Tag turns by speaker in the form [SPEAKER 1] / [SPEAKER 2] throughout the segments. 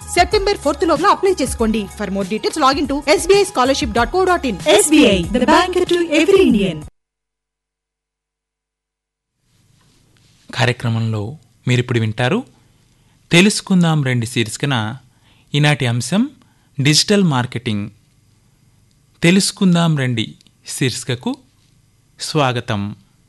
[SPEAKER 1] September fourth లోపల apply చేసుకోండి for more details log in to SBI scholarship dot co dot in
[SPEAKER 2] SBI, the bank to every Indian.
[SPEAKER 3] కార్యక్రమంలో మీరిప్పుడు వింటారు తెలుసుకుందాం రండి శీర్షికన ఈనాటి అంశం డిజిటల్ మార్కెటింగ్ తెలుసుకుందాం రండి శీర్షికకు స్వాగతం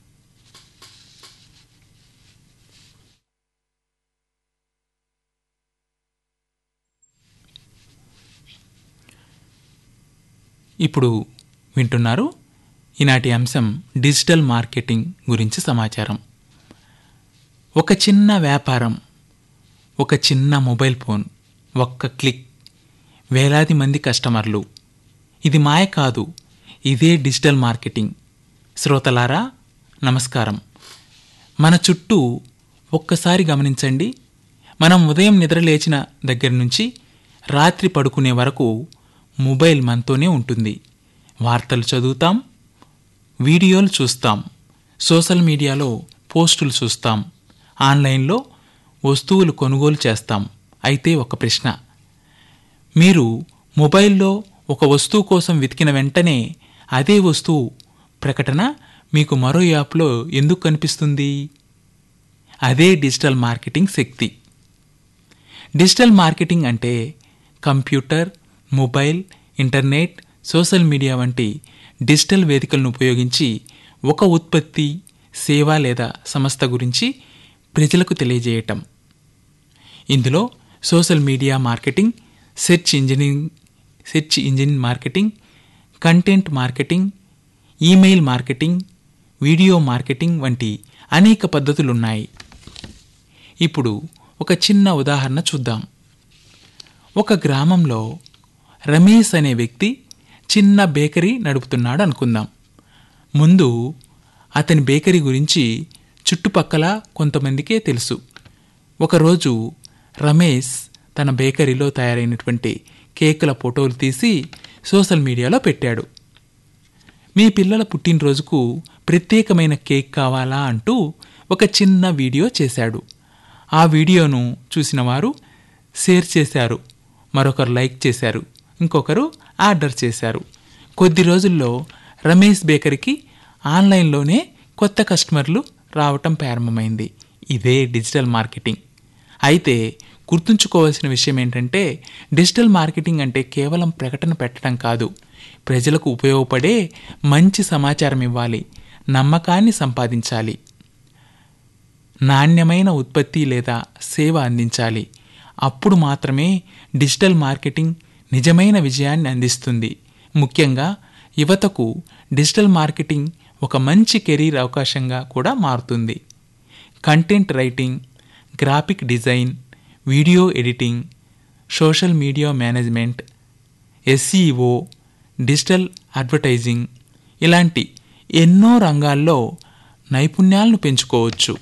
[SPEAKER 3] ఇప్పుడు వింటున్నారు ఈనాటి అంశం డిజిటల్ మార్కెటింగ్ గురించి సమాచారం ఒక చిన్న వ్యాపారం ఒక చిన్న మొబైల్ ఫోన్ ఒక్క క్లిక్ వేలాది మంది కస్టమర్లు ఇది మాయ కాదు ఇదే డిజిటల్ మార్కెటింగ్ శ్రోతలారా నమస్కారం మన చుట్టూ ఒక్కసారి గమనించండి మనం ఉదయం నిద్ర లేచిన దగ్గర నుంచి రాత్రి పడుకునే వరకు మొబైల్ మనతోనే ఉంటుంది వార్తలు చదువుతాం వీడియోలు చూస్తాం సోషల్ మీడియాలో పోస్టులు చూస్తాం ఆన్లైన్లో వస్తువులు కొనుగోలు చేస్తాం అయితే ఒక ప్రశ్న మీరు మొబైల్లో ఒక వస్తువు కోసం వెతికిన వెంటనే అదే వస్తువు ప్రకటన మీకు మరో యాప్లో ఎందుకు కనిపిస్తుంది అదే డిజిటల్ మార్కెటింగ్ శక్తి డిజిటల్ మార్కెటింగ్ అంటే computer mobile internet social media వంటి డిజిటల్ వేదికలను ఉపయోగించి ఒక ఉత్పత్తి సేవ లేదా సంస్థ గురించి ప్రజలకు తెలియజేయటం ఇందులో social media marketing search engineering search engine marketing content marketing email marketing video marketing వంటి అనేక పద్ధతులున్నాయి ఇప్పుడు ఒక చిన్న ఉదాహరణ చూద్దాం ఒక గ్రామంలో రమేష్ అనే వ్యక్తి చిన్న బేకరీ నడుపుతున్నాడు అనుకుందాం ముందు అతని బేకరీ గురించి చుట్టుపక్కల కొంతమందికే తెలుసు ఒకరోజు రమేష్ తన బేకరీలో తయారైనటువంటి కేకుల ఫోటోలు తీసి సోషల్ మీడియాలో పెట్టాడు మీ పిల్లల పుట్టినరోజుకు ప్రత్యేకమైన కేక్ కావాలా అంటూ ఒక చిన్న వీడియో చేశాడు ఆ వీడియోను చూసిన వారు షేర్ చేశారు మరొకరు లైక్ చేశారు ఇంకొకరు ఆర్డర్ చేశారు కొద్ది రోజుల్లో రమేష్ బేకరీకి ఆన్లైన్లోనే కొత్త కస్టమర్లు రావటం ప్రారంభమైంది ఇదే డిజిటల్ మార్కెటింగ్ అయితే గుర్తుంచుకోవాల్సిన విషయం ఏంటంటే డిజిటల్ మార్కెటింగ్ అంటే కేవలం ప్రకటన పెట్టడం కాదు ప్రజలకు ఉపయోగపడే మంచి సమాచారం ఇవ్వాలి నమ్మకాన్ని సంపాదించాలి నాణ్యమైన ఉత్పత్తి లేదా సేవ అందించాలి అప్పుడు మాత్రమే డిజిటల్ మార్కెటింగ్ నిజమైన విజయాన్ని అందిస్తుంది ముఖ్యంగా యువతకు డిజిటల్ మార్కెటింగ్ ఒక మంచి కెరీర్ అవకాశంగా కూడా మారుతుంది content writing graphic design video editing social media management SEO digital advertising ఇలాంటి ఎన్నో రంగాల్లో నైపుణ్యాలను పెంచుకోవచ్చు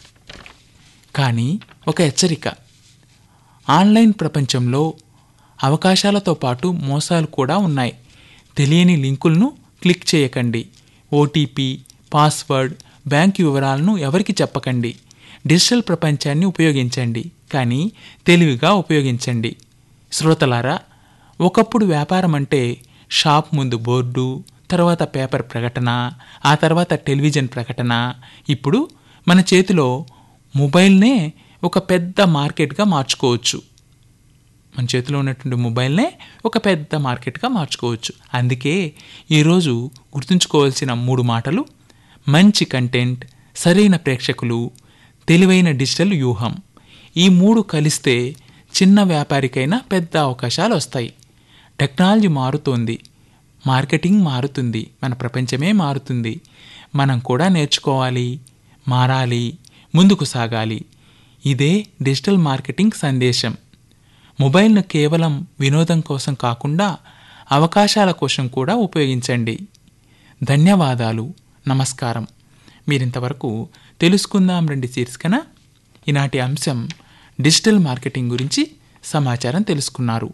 [SPEAKER 3] కానీ ఒక హెచ్చరిక ఆన్లైన్ ప్రపంచంలో అవకాశాలతో పాటు మోసాలు కూడా ఉన్నాయి తెలియని లింకులను క్లిక్ చేయకండి ఓటీపీ పాస్వర్డ్ బ్యాంక్ వివరాలను ఎవరికి చెప్పకండి డిజిటల్ ప్రపంచాన్ని ఉపయోగించండి కానీ తెలివిగా ఉపయోగించండి శ్రోతలారా ఒకప్పుడు వ్యాపారం అంటే షాప్ ముందు బోర్డు తర్వాత పేపర్ ప్రకటన ఆ తర్వాత టెలివిజన్ ప్రకటన ఇప్పుడు మన చేతిలో మొబైల్నే ఒక పెద్ద మార్కెట్గా మార్చుకోవచ్చు మన చేతిలో ఉన్నటువంటి మొబైల్నే ఒక పెద్ద మార్కెట్గా మార్చుకోవచ్చు అందుకే ఈరోజు గుర్తుంచుకోవాల్సిన మూడు మాటలు మంచి కంటెంట్ సరైన ప్రేక్షకులు తెలివైన డిజిటల్ వ్యూహం ఈ మూడు కలిస్తే చిన్న వ్యాపారికైనా పెద్ద అవకాశాలు వస్తాయి టెక్నాలజీ మారుతోంది మార్కెటింగ్ మారుతుంది మన ప్రపంచమే మారుతుంది మనం కూడా నేర్చుకోవాలి మారాలి ముందుకు సాగాలి ఇదే డిజిటల్ మార్కెటింగ్ సందేశం మొబైల్ను కేవలం వినోదం కోసం కాకుండా అవకాశాల కోసం కూడా ఉపయోగించండి ధన్యవాదాలు నమస్కారం మీరింతవరకు తెలుసుకుందాం రండి శీర్షికన ఈనాటి అంశం డిజిటల్ మార్కెటింగ్ గురించి సమాచారం తెలుసుకున్నారు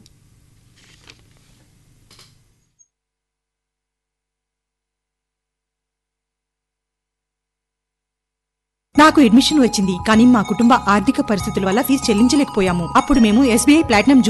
[SPEAKER 1] నాకు అడ్మిషన్ వచ్చింది కానీ మా కుటుంబ ఆర్థిక పరిస్థితుల వల్ల ఫీజు చెల్లించలేకపోయాము అప్పుడు మేము ఎస్బీఐ ప్లాటినం